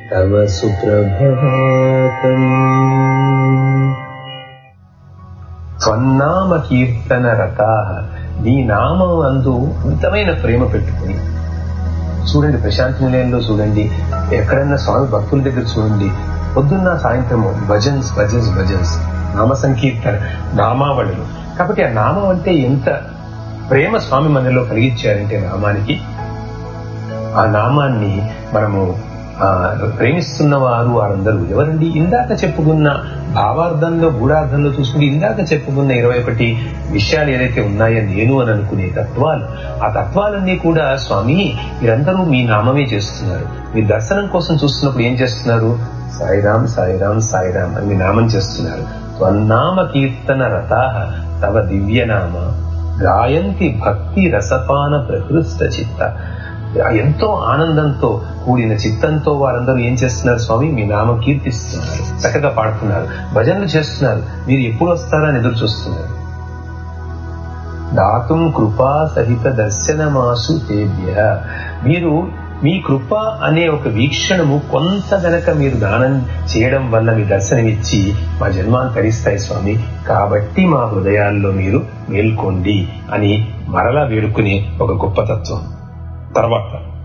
तव सुप्रभातम् స్వన్నామ కీర్తన రతా నీ నామం అందు అమితమైన ప్రేమ పెట్టుకుని చూడండి ప్రశాంతి నిలయంలో చూడండి ఎక్కడన్నా స్వామి భక్తుల దగ్గర చూడండి పొద్దున్న సాయంత్రము భజన్స్ భజన్స్ భజన్స్ నామ సంకీర్తన నామావళులు కాబట్టి ఆ నామం అంటే ఎంత ప్రేమ స్వామి మనలో కలిగించారంటే నామానికి ఆ నామాన్ని మనము ఆ ప్రేమిస్తున్న వారు వారందరూ ఎవరండి ఇందాక చెప్పుకున్న భావార్థంలో గూఢార్థంలో చూసుకుంటే ఇందాక చెప్పుకున్న ఇరవై ఒకటి విషయాలు ఏదైతే ఉన్నాయో నేను అని అనుకునే తత్వాలు ఆ తత్వాలన్నీ కూడా స్వామి మీరందరూ మీ నామమే చేస్తున్నారు మీ దర్శనం కోసం చూస్తున్నప్పుడు ఏం చేస్తున్నారు సాయిరాం సాయిరాం సాయిరాం అని మీ నామం చేస్తున్నారు త్వన్నామ కీర్తన రథాహ తవ దివ్యనామ గాయంతి భక్తి రసపాన ప్రకృష్ట చిత్త ఎంతో ఆనందంతో కూడిన చిత్తంతో వారందరూ ఏం చేస్తున్నారు స్వామి మీ నామం కీర్తిస్తున్నారు చక్కగా పాడుతున్నారు భజనలు చేస్తున్నారు మీరు ఎప్పుడు వస్తారని ఎదురు చూస్తున్నారు దాతుం కృపా సహిత దర్శనమాసు తేభ్య మీరు మీ కృప అనే ఒక వీక్షణము కొంత గనక మీరు దానం చేయడం వల్ల మీ దర్శనమిచ్చి మా జన్మాన్ని తరిస్తాయి స్వామి కాబట్టి మా హృదయాల్లో మీరు మేల్కోండి అని మరలా వేడుకునే ఒక గొప్ప తత్వం తర్వాత